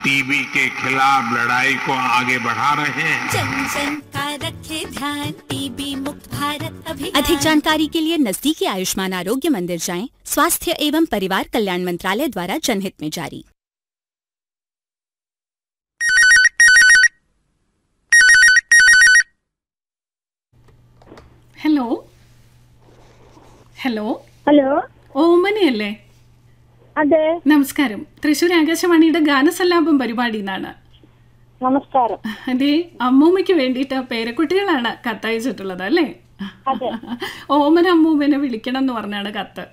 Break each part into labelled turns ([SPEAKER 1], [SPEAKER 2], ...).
[SPEAKER 1] TB के खिलाफ लड़ाई को आगे बढ़ा रहे हैं
[SPEAKER 2] जन जन का रखे ध्यान टीबी मुक्त भारत अभियान
[SPEAKER 3] अधिक जानकारी के लिए नजदीकी आयुष्मान आरोग्य मंदिर जाएं स्वास्थ्य एवं परिवार कल्याण मंत्रालय द्वारा जनहित में जारी
[SPEAKER 4] ഹലോ ഹലോ
[SPEAKER 5] ഹലോ
[SPEAKER 4] ഓമനയല്ലേ
[SPEAKER 5] അതെ
[SPEAKER 4] നമസ്കാരം തൃശ്ശൂർ ആകാശവാണിയുടെ ഗാനസല്ലാപം പരിപാടി എന്നാണ്
[SPEAKER 5] നമസ്കാരം
[SPEAKER 4] അതെ അമ്മൂമ്മയ്ക്ക് വേണ്ടിയിട്ട് പേരക്കുട്ടികളാണ് കത്തയച്ചിട്ടുള്ളത് അല്ലേ
[SPEAKER 5] അതെ.
[SPEAKER 4] ഓമന അമ്മൂമ്മനെ വിളിക്കണം എന്ന് പറഞ്ഞാണ് കത്ത്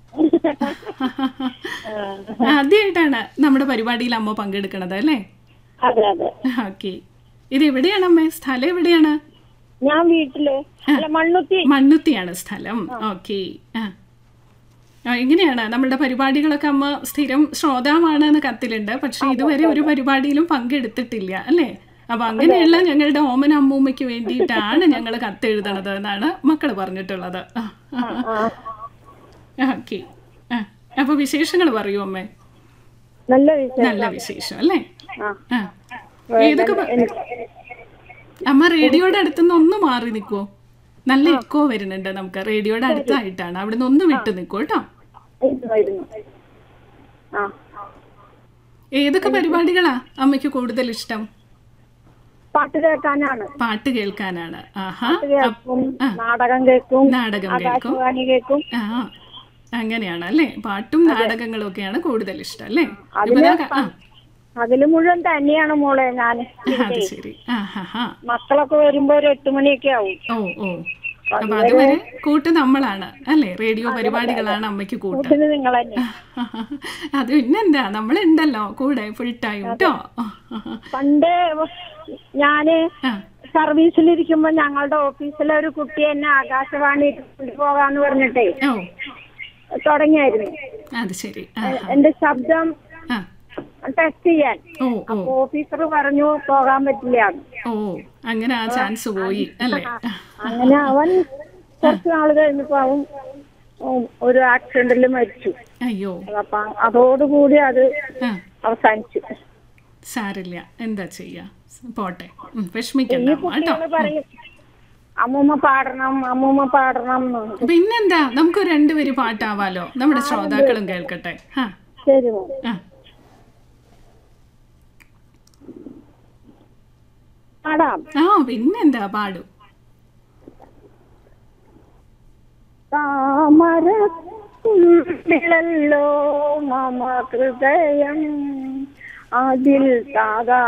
[SPEAKER 4] ആദ്യമായിട്ടാണ് നമ്മുടെ പരിപാടിയിൽ അമ്മ പങ്കെടുക്കണത് അല്ലേ
[SPEAKER 5] അതെ അതെ
[SPEAKER 4] ഓക്കെ ഇത് എവിടെയാണ് അമ്മേ സ്ഥലം എവിടെയാണ്
[SPEAKER 5] ഞാൻ വീട്ടില് അല്ല മണ്ണുത്തി
[SPEAKER 4] മണ്ണുത്തിയാണ് സ്ഥലം ഓക്കെ ആ ആ, എങ്ങനെയാണ് നമ്മളുടെ പരിപാടികളൊക്കെ അമ്മ സ്ഥിരം ശ്രോതാവാണ് എന്ന് കത്തിലുണ്ട് പക്ഷെ ഇതുവരെ ഒരു പരിപാടിയിലും പങ്കെടുത്തിട്ടില്ല അല്ലേ അപ്പൊ അങ്ങനെയുള്ള ഞങ്ങളുടെ ഓമന അമ്മൂമ്മയ്ക്ക് വേണ്ടിയിട്ടാണ് ഞങ്ങൾ കത്തെഴുതണത് എന്നാണ് മക്കൾ പറഞ്ഞിട്ടുള്ളത് ഓക്കെ അപ്പൊ വിശേഷങ്ങൾ പറയൂ അമ്മേ
[SPEAKER 5] നല്ല വിഷയം
[SPEAKER 4] നല്ല വിശേഷം അല്ലേ
[SPEAKER 5] ആ.
[SPEAKER 4] ആ ഏതൊക്കെ പ- അമ്മ റേഡിയോയുടെ അടുത്തുനിന്ന് ഒന്ന് മാറി നിൽക്കുവോ നല്ല എക്കോ വരുന്നുണ്ട് നമുക്ക് റേഡിയോയുടെ അടുത്തായിട്ടാണ് അവിടുന്ന് ഒന്ന് വിട്ടു നിൽക്കൂ കേട്ടോ
[SPEAKER 5] ഇരുന്നു, ഇരുന്നു. ആ
[SPEAKER 4] ഏതൊക്കെ പരിപാടികളാ അമ്മയ്ക്ക് കൂടുതൽ ഇഷ്ടം
[SPEAKER 5] പാട്ട് കേൾക്കാനാണ്
[SPEAKER 4] പാട്ട് കേൾക്കാനാണ് ആഹാ
[SPEAKER 5] പാട്ട് കേൾക്കും
[SPEAKER 4] ആ.
[SPEAKER 5] നാടകം കേൾക്കും
[SPEAKER 4] നാടകം കേൾക്കും
[SPEAKER 5] ആകാശവാണി കേൾക്കും
[SPEAKER 4] ആ അങ്ങനെയാണ് അല്ലേ പാട്ടും നാടകങ്ങളും ഒക്കെയാണ് കൂടുതൽ ഇഷ്ടം അല്ലേ
[SPEAKER 5] അതില്
[SPEAKER 4] ഇപ്പൊ ദാ ക- ആ,
[SPEAKER 5] അതില് മുഴുവൻ തന്നെയാണ് മോളെ ഞാൻ
[SPEAKER 4] അത് ശരി ആ ഹാ ഹാ
[SPEAKER 5] മക്കളൊക്കെ വരുമ്പോ ഒരു എട്ട് മണിയൊക്കെ ആവും
[SPEAKER 4] ഓ ഓ അപ്പൊ അതുവരെ കൂട്ട് നമ്മളാണ് അല്ലേ റേഡിയോ പരിപാടികളാണ് അമ്മയ്ക്ക് കൂട്ട്
[SPEAKER 5] കൂട്ടിന് നിങ്ങൾ തന്നെ
[SPEAKER 4] അത് പിന്നെന്താ നമ്മളുണ്ടല്ലോ കൂടെ ഫുൾ ടൈം കേട്ടോ
[SPEAKER 5] പണ്ട് ഞാന്
[SPEAKER 4] ആ
[SPEAKER 5] സർവീസിലിരിക്കുമ്പോ ഞങ്ങളുടെ ഓഫീസിലെ ഒരു കുട്ടി എന്നെ ആകാശവാണി കൊണ്ടുപോകാന്ന് പറഞ്ഞിട്ടേ
[SPEAKER 4] ഓ
[SPEAKER 5] തുടങ്ങിയായിരുന്നു
[SPEAKER 4] അത് ശരി ആ
[SPEAKER 5] എന്റെ ശബ്ദം
[SPEAKER 4] ആ
[SPEAKER 5] ടെസ്റ്റ് ചെയ്യാൻ
[SPEAKER 4] ഓ ഓ
[SPEAKER 5] ഓഫീസർ പറഞ്ഞു പോകാൻ പറ്റില്ല
[SPEAKER 4] ഓ അങ്ങനെ ആ ചാൻസ് പോയി അല്ലേ
[SPEAKER 5] അങ്ങനെ അവൻ കുറച്ച് നാൾ കഴിഞ്ഞപ്പോ അവൻ ഉം, ഒരു ആക്സിഡന്റിൽ മരിച്ചു
[SPEAKER 4] അയ്യോ
[SPEAKER 5] അപ്പൊ അതോടുകൂടി അത്
[SPEAKER 4] ആ
[SPEAKER 5] അവസാനിച്ചു
[SPEAKER 4] സാരില്ല എന്താ ചെയ്യാ പോട്ടെ ഉം, വിഷമിക്കണ്ട
[SPEAKER 5] ഈ
[SPEAKER 4] അമ്മ കേട്ടോ
[SPEAKER 5] കുട്ടികള് പറയും അമ്മൂമ്മ പാടണം അമ്മൂമ്മ പാടണം എന്ന്
[SPEAKER 4] പിന്നെന്താ നമുക്ക് രണ്ടുപേര് പാട്ടാവാലോ നമ്മുടെ ശ്രോതാക്കളും കേൾക്കട്ടെ ആ
[SPEAKER 5] ശരി മോൾ
[SPEAKER 4] ആ
[SPEAKER 5] പാടാം
[SPEAKER 4] ആ പിന്നെന്താ പാടൂ
[SPEAKER 5] താമരല്ലോ മമ ഹൃദയം അതിൽ താകാ